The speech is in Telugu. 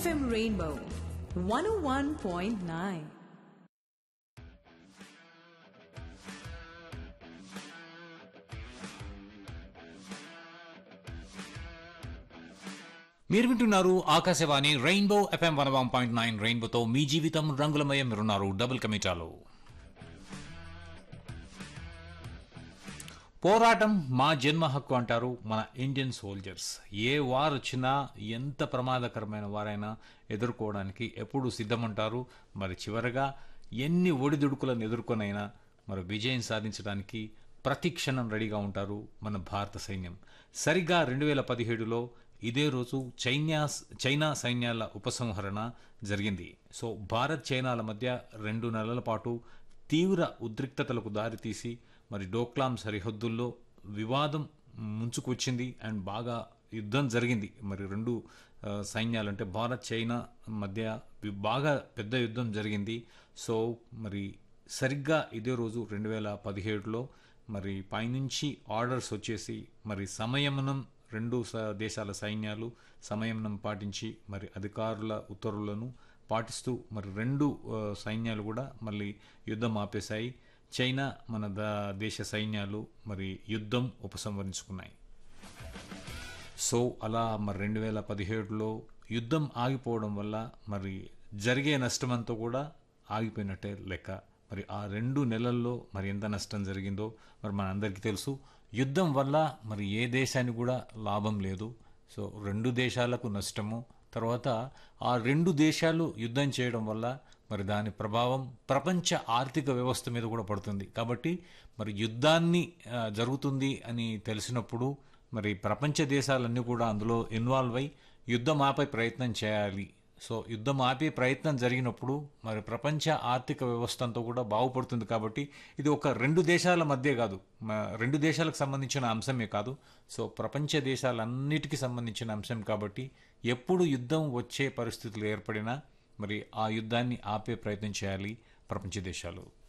FM Rainbow 101.9. మీరు వింటున్నారు Akashvani Rainbow FM one one point nine రెయిన్బోతో మీ జీవితం రంగులమయం మీరున్నారు డబుల్ కమిటాలో పోరాటం మా జన్మ హక్కు అంటారు మన ఇండియన్ సోల్జర్స్ ఏ వారు వచ్చినా ఎంత ప్రమాదకరమైన వారైనా ఎదుర్కోవడానికి ఎప్పుడు సిద్ధమంటారు మరి చివరగా ఎన్ని ఒడిదుడుకులను ఎదుర్కొనైనా మరి విజయం సాధించడానికి ప్రతి క్షణం రెడీగా ఉంటారు మన భారత సైన్యం సరిగ్గా రెండు వేల పదిహేడులో ఇదే రోజు చైనా చైనా సైన్యాల ఉపసంహరణ జరిగింది సో భారత్ చైనాల మధ్య రెండు నెలల పాటు తీవ్ర ఉద్రిక్తతలకు దారితీసి మరి డోక్లాం సరిహద్దుల్లో వివాదం ముంచుకొచ్చింది అండ్ బాగా యుద్ధం జరిగింది మరి రెండు ఆ, సైన్యాలు అంటే భారత్ చైనా మధ్య వి- బాగా పెద్ద యుద్ధం జరిగింది సో మరి సరిగ్గా ఇదే రోజు రెండు వేల పదిహేడులో మరి పైనుంచి ఆర్డర్స్ వచ్చేసి మరి సంయమనం రెండు స- దేశాల సైన్యాలు సంయమనం పాటించి మరి అధికారుల ఉత్తర్వులను పాటిస్తూ మరి రెండు ఆ, సైన్యాలు కూడా మళ్ళీ యుద్ధం ఆపేశాయి చైనా మన ద- దేశ సైన్యాలు మరి యుద్ధం ఉపసంహరించుకున్నాయి సో అలా మరి రెండు వేల పదిహేడులో యుద్ధం ఆగిపోవడం వల్ల మరి జరిగే నష్టమంతా కూడా ఆగిపోయినట్టే లెక్క మరి ఆ రెండు నెలల్లో మరి ఎంత నష్టం జరిగిందో మరి మనందరికీ తెలుసు యుద్ధం వల్ల మరి ఏ దేశానికి కూడా లాభం లేదు సో రెండు దేశాలకు నష్టము తర్వాత ఆ రెండు దేశాలు యుద్ధం చేయడం వల్ల మరి దాని ప్రభావం ప్రపంచ ఆర్థిక వ్యవస్థ మీద కూడా పడుతుంది కాబట్టి మరి యుద్ధాన్ని ఆ, జరుగుతుంది అని తెలిసినప్పుడు మరి ప్రపంచ దేశాలన్నీ కూడా అందులో ఇన్వాల్వ్ అయి యుద్ధం ఆపే ప్రయత్నం చేయాలి సో యుద్ధం ఆపే ప్రయత్నం జరిగినప్పుడు మరి ప్రపంచ ఆర్థిక వ్యవస్థ అంతా కూడా బాగుపడుతుంది కాబట్టి ఇది ఒక రెండు దేశాల మధ్య కాదు మ- రెండు దేశాలకు సంబంధించిన అంశమే కాదు సో ప్రపంచ దేశాలన్నిటికీ సంబంధించిన అంశం కాబట్టి ఎప్పుడు యుద్ధం వచ్చే పరిస్థితులు ఏర్పడినా మరి ఆ యుద్ధాన్ని ఆపే ప్రయత్నం చేయాలి ప్రపంచ దేశాలు